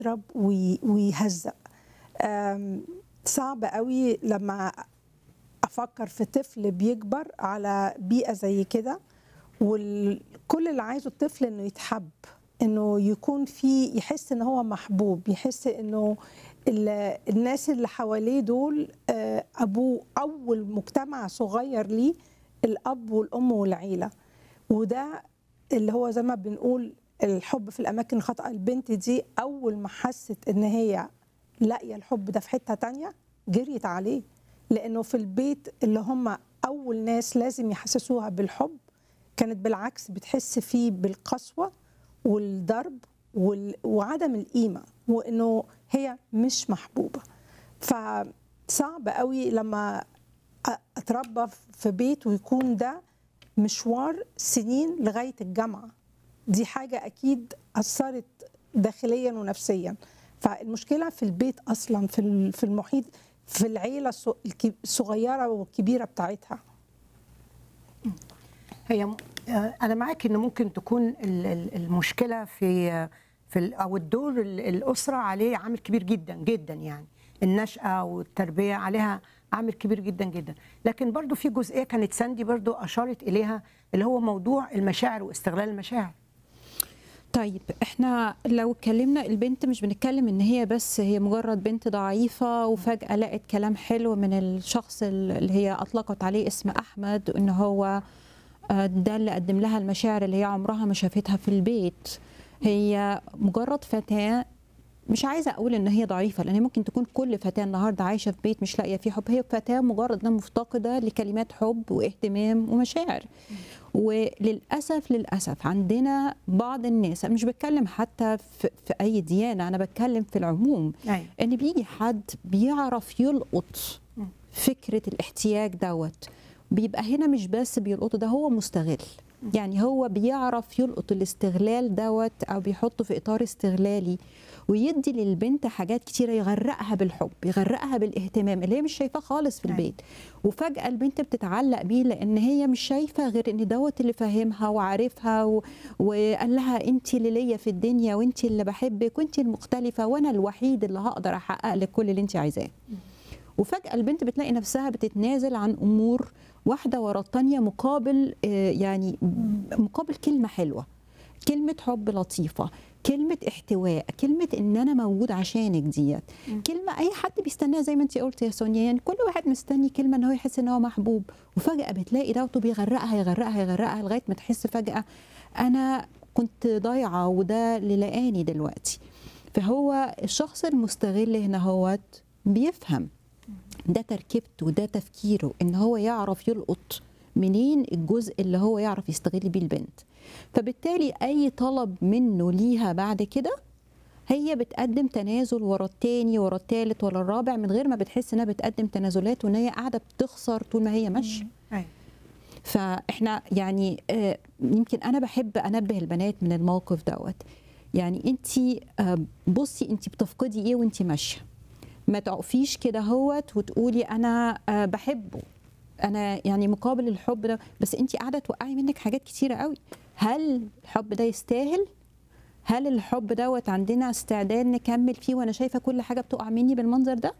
يضرب وي- ويهزق آم، صعب قوي لما افكر في طفل بيكبر على بيئه زي كده وكل اللي عايزه الطفل انه يتحب انه يكون في يحس ان هو محبوب يحس انه ال- الناس اللي حواليه دول آه، ابوه اول مجتمع صغير ليه الاب والام والعيله وده اللي هو زي ما بنقول الحب في الاماكن الخاطئه البنت دي اول ما حست ان هي لاقيه الحب ده في حته تانية جريت عليه لانه في البيت اللي هم اول ناس لازم يحسسوها بالحب كانت بالعكس بتحس فيه بالقسوه والضرب وال- وعدم القيمه وانه هي مش محبوبه فصعب قوي لما أ- اتربى في بيت ويكون ده مشوار سنين لغايه الجامعه دي حاجه اكيد اثرت داخليا ونفسيا فالمشكله في البيت اصلا في ال- في المحيط في العيله الص- الك- الصغيره والكبيره بتاعتها هي م- آه، انا معاك ان ممكن تكون ال- ال- المشكله في في ال- او الدور ال- الاسره عليه عامل كبير جدا جدا يعني النشاه والتربيه عليها عامل كبير جدا جدا لكن برضو في جزئيه كانت ساندي برضو اشارت اليها اللي هو موضوع المشاعر واستغلال المشاعر طيب احنا لو اتكلمنا البنت مش بنتكلم ان هي بس هي مجرد بنت ضعيفة وفجأة لقت كلام حلو من الشخص اللي هي اطلقت عليه اسم احمد ان هو آه، ده اللي قدم لها المشاعر اللي هي عمرها ما شافتها في البيت هي مجرد فتاة مش عايزة أقول إن هي ضعيفة لأن ممكن تكون كل فتاة النهاردة عايشة في بيت مش لاقية فيه حب هي فتاة مجرد إنها مفتقدة لكلمات حب واهتمام ومشاعر وللاسف للاسف عندنا بعض الناس أنا مش بتكلم حتى في, في اي ديانه انا بتكلم في العموم أيوة. ان بيجي حد بيعرف يلقط فكره الاحتياج دوت بيبقى هنا مش بس بيلقطه ده هو مستغل يعني هو بيعرف يلقط الاستغلال دوت او بيحطه في اطار استغلالي ويدي للبنت حاجات كتيره يغرقها بالحب يغرقها بالاهتمام اللي هي مش شايفاه خالص في أيوة. البيت وفجاه البنت بتتعلق بيه لان هي مش شايفه غير ان دوت اللي فاهمها وعارفها و... وقال لها انت اللي ليا في الدنيا وانت اللي بحبك وانت المختلفه وانا الوحيد اللي هقدر احقق لك كل اللي انت عايزاه وفجأة البنت بتلاقي نفسها بتتنازل عن أمور واحدة ورا التانية مقابل آه، يعني مقابل كلمة حلوة كلمة حب لطيفة كلمة احتواء كلمة ان انا موجود عشانك ديت كلمة اي حد بيستناها زي ما انت قلت يا سونيا يعني كل واحد مستني كلمة ان هو يحس ان هو محبوب وفجأة بتلاقي دوت بيغرقها يغرقها يغرقها لغاية ما تحس فجأة انا كنت ضايعة وده اللي لقاني دلوقتي فهو الشخص المستغل هنا هوت بيفهم ده تركيبته وده تفكيره ان هو يعرف يلقط منين الجزء اللي هو يعرف يستغل بيه البنت فبالتالي اي طلب منه ليها بعد كده هي بتقدم تنازل ورا التاني ورا التالت ورا الرابع من غير ما بتحس انها بتقدم تنازلات وان هي قاعده بتخسر طول ما هي ماشيه أيوة. فاحنا يعني آه، يمكن انا بحب انبه البنات من الموقف دوت يعني انت بصي انت بتفقدي ايه وانت ماشيه ما تقفيش كده هوت وتقولي انا آه، بحبه انا يعني مقابل الحب ده بس انت قاعده توقعي منك حاجات كتيره قوي هل الحب ده يستاهل هل الحب دوت عندنا استعداد نكمل فيه وانا شايفه كل حاجه بتقع مني بالمنظر ده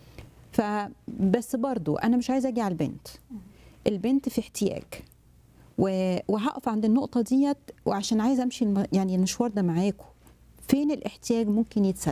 فبس برضو انا مش عايزه اجي على البنت البنت في احتياج و- وهقف عند النقطه ديت وعشان عايزه امشي الم... يعني المشوار ده معاكم فين الاحتياج ممكن يتسد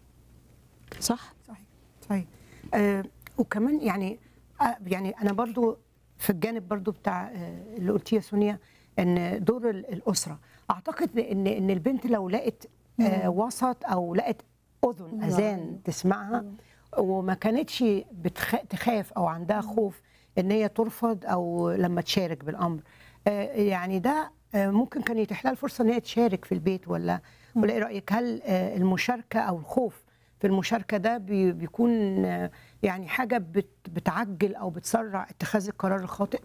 صح صحيح صحيح آه وكمان يعني آه يعني انا برضو في الجانب برضو بتاع آه اللي قلتيه يا سونيا ان دور ال- الاسره اعتقد ان ان البنت لو لقت آه وسط او لقت اذن اذان تسمعها وما كانتش بتخ... تخاف او عندها خوف ان هي ترفض او لما تشارك بالامر آه يعني ده آه ممكن كان يتيح لها الفرصه ان هي تشارك في البيت ولا ولا ايه رايك هل آه المشاركه او الخوف في المشاركه ده بي- بيكون آه، يعني حاجه بت- بتعجل او بتسرع اتخاذ القرار الخاطئ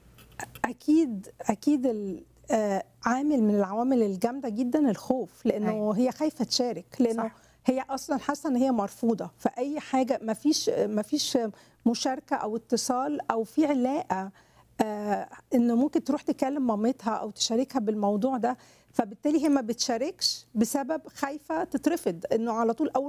اكيد اكيد ال- آه، عامل من العوامل الجامده جدا الخوف لانه أيوة. هي خايفه تشارك لانه صح. هي اصلا حاسه ان هي مرفوضه فاي حاجه ما فيش ما فيش مشاركه او اتصال او في علاقه آه انه ممكن تروح تكلم مامتها او تشاركها بالموضوع ده فبالتالي هي ما بتشاركش بسبب خايفه تترفض انه على طول اول